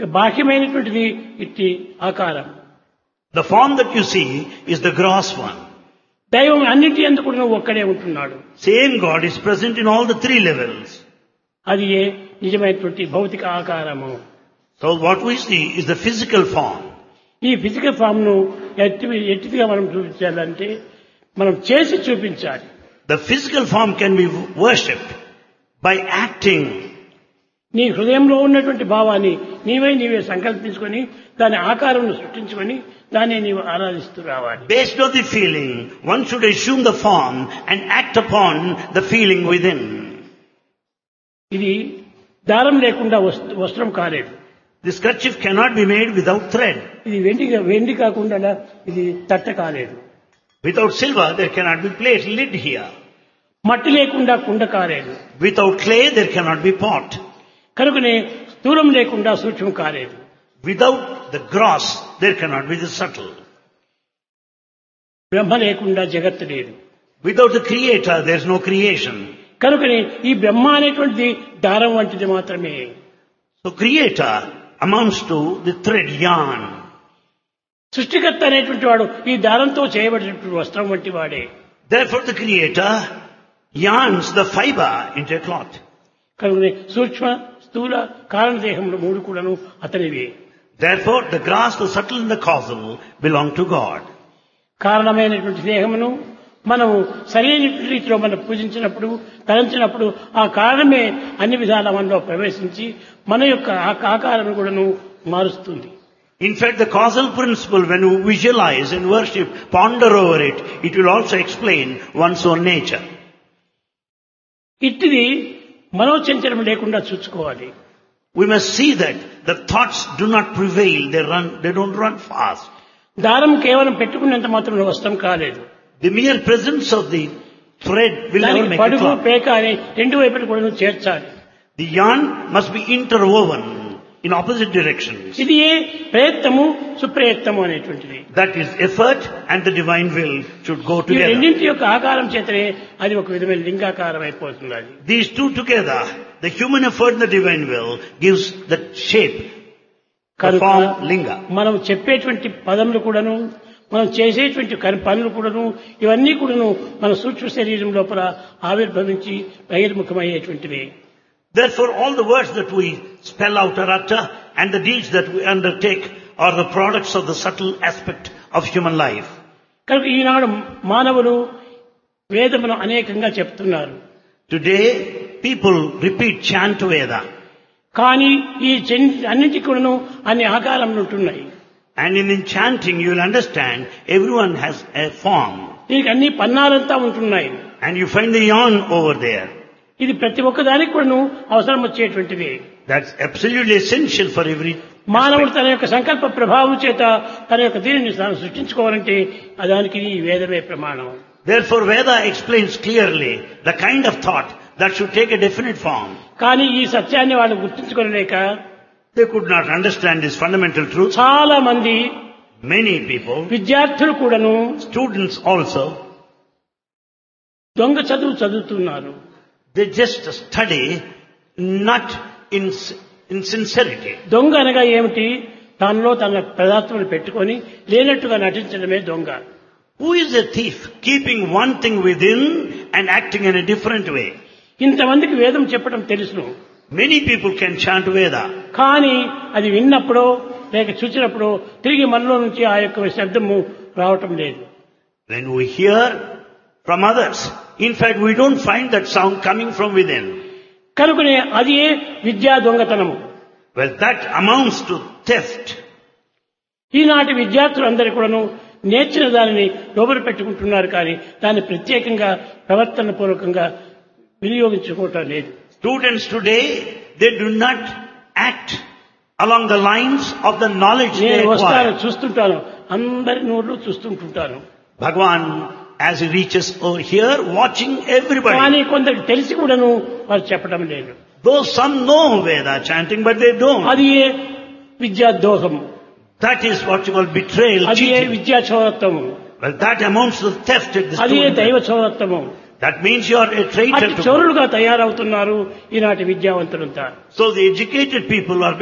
బాహ్యమైనటువంటిది ఇట్టి ఆకారం The form that you see is the gross one. దైవం అన్నిటి ఎందుకు నువ్వు ఒక్కడే ఉంటున్నాడు Same God is present in all the three levels. అది ఏ నిజమైనటువంటి భౌతిక ఆకారము So what we see is the physical form. ఈ ఫిజికల్ ఫామ్ ను ఎట్టి ఎట్టిగా మనం చూపించాలంటే మనం చేసి చూపించాలి The physical form can be worshipped by acting. నీ హృదయంలో ఉన్నటువంటి భావాన్ని నీవే నీవే సంకల్పించుకొని దాని ఆకారం సృష్టించుకొని దాన్ని నీవు ఆరాధిస్తూ రావాలి Based on the feeling, one should assume the form and act upon the feeling within. ఇది దారం లేకుండా వస్త్ర- వస్త్రం కాలేదు This kerchief cannot be made without thread. ఇది వెండి వెండి కాకుండా ఇది తట్ట కాలేదు Without silver, there cannot be plate lid here. మట్టి లేకుండా కుండ కాలేదు Without clay, there cannot be pot. కనుకనే స్థూలం లేకుండా సూక్ష్మం కాలేదు Without the gross, there cannot be the subtle. బ్రహ్మ లేకుండా జగత్తు లేదు Without the creator, there is no creation. కనుకనే ఈ బ్రహ్మ అనేటువంటిది దారం వంటిది మాత్రమే So creator amounts to the thread yarn. సృష్టికర్త అనేటువంటి వాడు ఈ దారంతో చేయబడినటువంటి వస్త్రం వంటి వాడే Therefore the creator yarns the fiber into a cloth. కనుకనే సూక్ష్మ స్థూల కారణదేహములు మూడు కూడాను అతనివే Therefore the grass, the subtle and the causal belong to God. కారణమైనటువంటి దేహమును మనము సరైన రీతిలో మనం పూజించినప్పుడు తలంచినప్పుడు ఆ కారణమే అన్ని విధాల మనలో ప్రవేశించి మన యొక్క ఆ ఆకారం కూడాను మారుస్తుంది In fact, the causal principle, when you visualize and worship, ponder over it, it will also explain one's own nature. ఇట్టిది మనోచంచలం లేకుండా చూసుకోవాలి We must see that the thoughts do not prevail, they run, they don't run fast. దారం కేవలం పెట్టుకున్నంత మాత్రం వస్త్రం కాలేదు The mere presence of the thread will never దానికి make a పడుగు cloth. పేక అని రెండు వైపులు కూడా చేర్చాలి The yarn must be interwoven in opposite directions. ఇది ఏ ప్రయత్నము సుప్రయత్నము అనేటువంటిది That is effort and the divine will should go ఈ together. రెండింటి యొక్క ఆకారం చేతనే అది ఒక విధమైన లింగాకారం అయిపోతుంది అది These two together, the human effort and the divine will gives the shape, the కనుక form, linga. మనం చెప్పేటువంటి పదములు కూడాను మనం చేసేటువంటి కన్- పనులు కూడాను ఇవన్నీ కూడాను మన సూక్ష్మ శరీరం లోపల ఆవిర్భవించి బహిర్ముఖమయ్యేటువంటివి Therefore, all the words that we spell out or utter and the deeds that we undertake are the products of the subtle aspect of human life. కనుక ఈనాడు మానవులు వేదమును అనేకంగా చెప్తున్నారు Today, people repeat chant Veda. కానీ ఈ చెన్- అన్నింటికి కూడాను అన్ని ఆకారములు ఉంటున్నాయి And in enchanting, you will understand everyone has a form. దీనికి అన్ని పన్నాలంతా ఉంటున్నాయి And you find the yarn over there. ఇది ప్రతి ఒక్కదానికి కూడాను అవసరం వచ్చేటువంటిది That's absolutely essential for every మానవుడు తన యొక్క సంకల్ప ప్రభావం చేత తన యొక్క దీనిని తాను సృష్టించుకోవాలంటే ఆ దానికి ఈ వేదమే ప్రమాణం Therefore, Veda explains clearly the kind of thought that should take a definite form. కానీ ఈ సత్యాన్ని వాళ్ళు గుర్తించుకోలేక They could not understand this fundamental truth. చాలా మంది Many people, విద్యార్థులు కూడాను students also, దొంగ చదువు చదువుతున్నారు they just study not in, in sincerity. దొంగ అనగా ఏమిటి తనలో తన పదార్థములు పెట్టుకొని లేనట్టుగా నటించడమే దొంగ Who is a thief? Keeping one thing within and acting in a different way. ఇంతమందికి వేదం చెప్పడం తెలుసును Many people can chant Veda. కానీ అది విన్నప్పుడో లేక చూసినప్పుడు తిరిగి మనలో నుంచి ఆ యొక్క శబ్దము రావటం లేదు When we hear from others, in fact, we don't find that sound coming from within. కనుకనే అది ఏ విద్యా దొంగతనము Well, that amounts to theft. ఈనాటి విద్యార్థులందరూ కూడాను నేర్చిన దానిని లోపల పెట్టుకుంటున్నారు కానీ దాన్ని ప్రత్యేకంగా ప్రవర్తన పూర్వకంగా వినియోగించుకోవటం లేదు Students today, they do not act along the lines of the knowledge they నేను వస్తాను acquire. చూస్తుంటాను అందరి నోళ్ళు చూస్తుంటుంటాను Bhagwan, as he reaches over here, watching everybody. కానీ కొందరికి తెలిసి కూడాను వారు చెప్పడం లేదు Though some know Veda chanting, but they don't. అది ఏ విద్యా దోహము That is what you call betrayal, అది ఏ cheating. విద్యా చౌరత్వము Well, that amounts to theft at the అది ఏ student. దైవ చౌరత్వము That means you are a traitor అట్టి to God. చౌరులుగా తయారవుతున్నారు ఈనాటి విద్యావంతులంతా So the educated people are